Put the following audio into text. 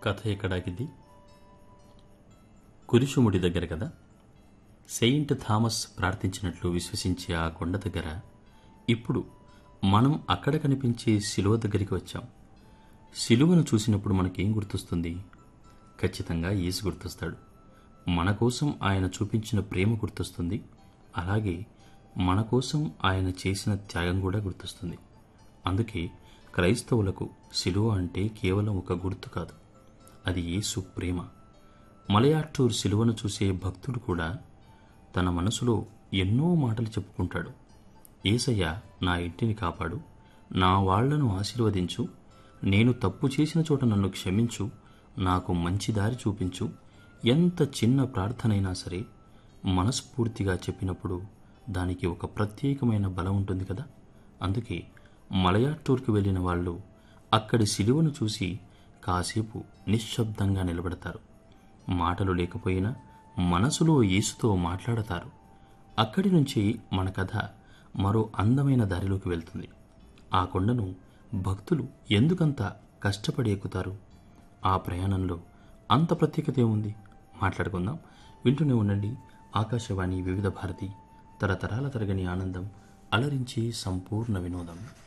కథ ఎక్కడాకిది కురిశుముడి దగ్గర కదా సెయింట్ థామస్ ప్రార్థించినట్లు విశ్వసించే ఆ కొండ దగ్గర ఇప్పుడు మనం అక్కడ కనిపించే శిలువ దగ్గరికి వచ్చాం శిలువను చూసినప్పుడు మనకేం గుర్తొస్తుంది ఖచ్చితంగా యేసు గుర్తొస్తాడు మన కోసం ఆయన చూపించిన ప్రేమ గుర్తొస్తుంది అలాగే మన కోసం ఆయన చేసిన త్యాగం కూడా గుర్తొస్తుంది అందుకే క్రైస్తవులకు శిలువ అంటే కేవలం ఒక గుర్తు కాదు అది యేసు ప్రేమ మలయాట్టూర్ శిలువను చూసే భక్తుడు కూడా తన మనసులో ఎన్నో మాటలు చెప్పుకుంటాడు ఏసయ్య నా ఇంటిని కాపాడు నా వాళ్లను ఆశీర్వదించు నేను తప్పు చేసిన చోట నన్ను క్షమించు నాకు మంచి దారి చూపించు ఎంత చిన్న ప్రార్థనైనా సరే మనస్ఫూర్తిగా చెప్పినప్పుడు దానికి ఒక ప్రత్యేకమైన బలం ఉంటుంది కదా అందుకే మలయాట్టూర్కి వెళ్ళిన వాళ్ళు అక్కడి శిలువను చూసి కాసేపు నిశ్శబ్దంగా నిలబడతారు మాటలు లేకపోయినా మనసులో యేసుతో మాట్లాడతారు అక్కడి నుంచి మన కథ మరో అందమైన దారిలోకి వెళ్తుంది ఆ కొండను భక్తులు ఎందుకంత కష్టపడి ఎక్కుతారు ఆ ప్రయాణంలో అంత ప్రత్యేకత ఏముంది మాట్లాడుకుందాం వింటూనే ఉండండి ఆకాశవాణి వివిధ భారతి తరతరాల తరగని ఆనందం అలరించి సంపూర్ణ వినోదం